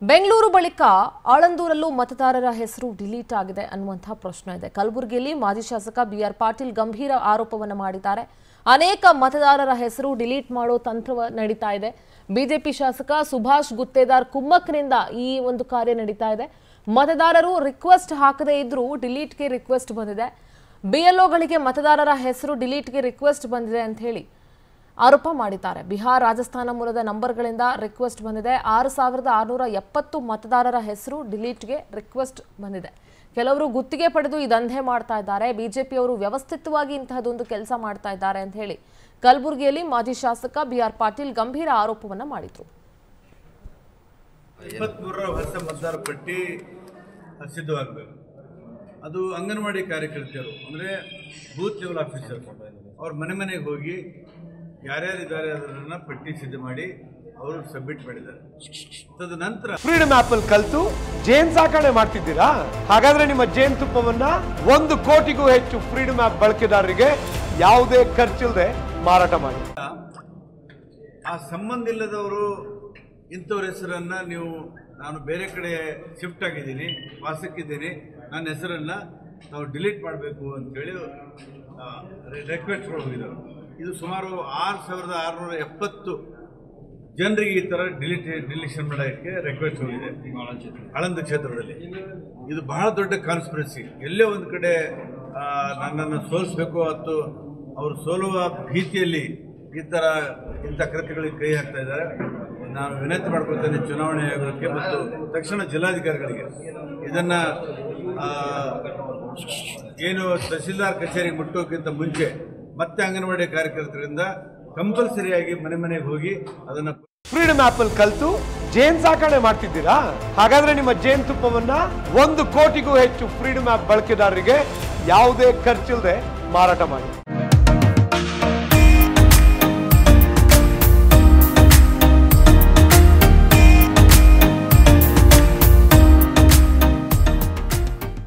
ಬೆಂಗಳೂರು ಬಳಿಕ ಆಳಂದೂರಲ್ಲೂ ಮತದಾರರ ಹೆಸರು ಡಿಲೀಟ್ ಆಗಿದೆ ಅನ್ನುವಂತಹ ಪ್ರಶ್ನೆ ಇದೆ ಕಲಬುರಗಿಯಲ್ಲಿ ಮಾಜಿ ಶಾಸಕ ಬಿಆರ್ ಪಾಟೀಲ್ ಗಂಭೀರ ಆರೋಪವನ್ನು ಮಾಡಿದ್ದಾರೆ ಅನೇಕ ಮತದಾರರ ಹೆಸರು ಡಿಲೀಟ್ ಮಾಡೋ ತಂತ್ರ ನಡೀತಾ ಇದೆ ಬಿಜೆಪಿ ಶಾಸಕ ಸುಭಾಷ್ ಗುತ್ತೇದಾರ್ ಕುಮ್ಮಕ್ನಿಂದ ಈ ಒಂದು ಕಾರ್ಯ ನಡೀತಾ ಇದೆ ಮತದಾರರು ರಿಕ್ವೆಸ್ಟ್ ಹಾಕದೇ ಇದ್ರೂ ಡಿಲೀಟ್ಗೆ ರಿಕ್ವೆಸ್ಟ್ ಬಂದಿದೆ ಬಿಎಲ್ಒಗಳಿಗೆ ಮತದಾರರ ಹೆಸರು ಡಿಲೀಟ್ಗೆ ರಿಕ್ವೆಸ್ಟ್ ಬಂದಿದೆ ಅಂತ ಹೇಳಿ ಆರೋಪ ಮಾಡಿದ್ದಾರೆ ಬಿಹಾರ್ ರಾಜಸ್ಥಾನ ಮೂಲದ ನಂಬರ್ಗಳಿಂದ ರಿಕ್ವೆಸ್ಟ್ ಬಂದಿದೆ ಆರು ಸಾವಿರದ ಆರುನೂರ ಎಪ್ಪತ್ತು ಮತದಾರರ ಹೆಸರು ಡಿಲೀಟ್ಗೆ ರಿಕ್ವೆಸ್ಟ್ ಬಂದಿದೆ ಕೆಲವರು ಗುತ್ತಿಗೆ ಪಡೆದು ಈ ದಂಧೆ ಮಾಡ್ತಾ ಇದ್ದಾರೆ ಬಿಜೆಪಿಯವರು ವ್ಯವಸ್ಥಿತವಾಗಿ ಇಂತಹದೊಂದು ಕೆಲಸ ಮಾಡ್ತಾ ಇದ್ದಾರೆ ಅಂತ ಹೇಳಿ ಕಲಬುರಗಿಯಲ್ಲಿ ಮಾಜಿ ಶಾಸಕ ಬಿಆರ್ ಪಾಟೀಲ್ ಗಂಭೀರ ಆರೋಪವನ್ನ ಮಾಡಿದ್ರು ಇಪ್ಪತ್ತ್ಮೂರರ ಹೊಸ ಮತದಾರ ಪಟ್ಟಿ ಸಿದ್ಧವಾಗಬೇಕು ಅದು ಅಂಗನವಾಡಿ ಕಾರ್ಯಕರ್ತೆಯರು ಅಂದರೆ ಬೂತ್ ಲೆವೆಲ್ ಆಫೀಸರ್ ಅವ್ರ ಮನೆ ಮನೆಗೆ ಹೋಗಿ ಯಾರ್ಯಾರಿದ್ದಾರೆ ಅದನ್ನು ಪಟ್ಟಿ ಸಿದ್ಧ ಮಾಡಿ ಅವರು ಸಬ್ಮಿಟ್ ಮಾಡಿದ್ದಾರೆ ತದನಂತರ ಫ್ರೀಡಮ್ ಆಪ್ ಅಲ್ಲಿ ಕಲ್ತು ಜೇನ್ ಸಾಕಣೆ ಮಾಡ್ತಿದ್ದೀರಾ ಹಾಗಾದ್ರೆ ನಿಮ್ಮ ಜೇನ್ ತುಪ್ಪವನ್ನ ಒಂದು ಕೋಟಿಗೂ ಹೆಚ್ಚು ಫ್ರೀಡಮ್ ಆಪ್ ಬಳಕೆದಾರರಿಗೆ ಯಾವುದೇ ಖರ್ಚಿಲ್ಲದೆ ಮಾರಾಟ ಮಾಡಿ ಆ ಸಂಬಂಧ ಇಲ್ಲದವರು ಇಂಥವ್ರ ಹೆಸರನ್ನು ನೀವು ನಾನು ಬೇರೆ ಕಡೆ ಶಿಫ್ಟ್ ಆಗಿದ್ದೀನಿ ವಾಸಕ್ಕಿದ್ದೀನಿ ನನ್ನ ಹೆಸರನ್ನು ನಾವು ಡಿಲೀಟ್ ಮಾಡಬೇಕು ಅಂತೇಳಿ ರಿಕ್ವೆಸ್ಟ್ಗಳು ಹೋಗಿದ್ದಾರೆ ಇದು ಸುಮಾರು ಆರು ಸಾವಿರದ ಆರುನೂರ ಎಪ್ಪತ್ತು ಜನರಿಗೆ ಈ ಥರ ಡಿಲೀಟ್ ಡಿಲೀಷನ್ ಮಾಡೋಕ್ಕೆ ರಿಕ್ವೆಸ್ಟ್ ಹೋಗಿದೆ ಆಳಂದ ಕ್ಷೇತ್ರದಲ್ಲಿ ಇದು ಬಹಳ ದೊಡ್ಡ ಕಾನ್ಸ್ಪಿರಸಿ ಎಲ್ಲೇ ಒಂದು ಕಡೆ ಆ, ನನ್ನನ್ನು ಸೋಲಿಸಬೇಕು ಅಥವಾ ಅವರು ಸೋಲುವ ಭೀತಿಯಲ್ಲಿ ಈ ಥರ ಇಂಥ ಕೃತ್ಯಗಳಿಗೆ ಕೈ ಹಾಕ್ತಾ ಇದ್ದಾರೆ ನಾನು ವಿನಂತಿ ಮಾಡ್ಕೊಳ್ತೇನೆ ಚುನಾವಣೆ ಆಯೋಗಕ್ಕೆ ಮತ್ತು ತಕ್ಷಣ ಜಿಲ್ಲಾಧಿಕಾರಿಗಳಿಗೆ ಇದನ್ನು ಏನು ತಹಸೀಲ್ದಾರ್ ಕಚೇರಿಗೆ ಮುಟ್ಟೋಕ್ಕಿಂತ ಮುಂಚೆ ಮತ್ತೆ ಅಂಗನವಾಡಿ ಕಾರ್ಯಕರ್ತರಿಂದ ಕಂಪಲ್ಸರಿಯಾಗಿ ಮನೆ ಮನೆಗೆ ಹೋಗಿ ಅದನ್ನು ಫ್ರೀಡಮ್ ಆಪ್ ಅಲ್ಲಿ ಕಲ್ತು ಜೇನ್ ಸಾಕಣೆ ಮಾಡ್ತಿದ್ದೀರಾ ಹಾಗಾದ್ರೆ ನಿಮ್ಮ ಜೇನ್ ತುಪ್ಪವನ್ನ ಒಂದು ಕೋಟಿಗೂ ಹೆಚ್ಚು ಫ್ರೀಡಮ್ ಆಪ್ ಬಳಕೆದಾರರಿಗೆ ಯಾವುದೇ ಖರ್ಚಿಲ್ಲದೆ ಮಾರಾಟ ಮಾಡಿ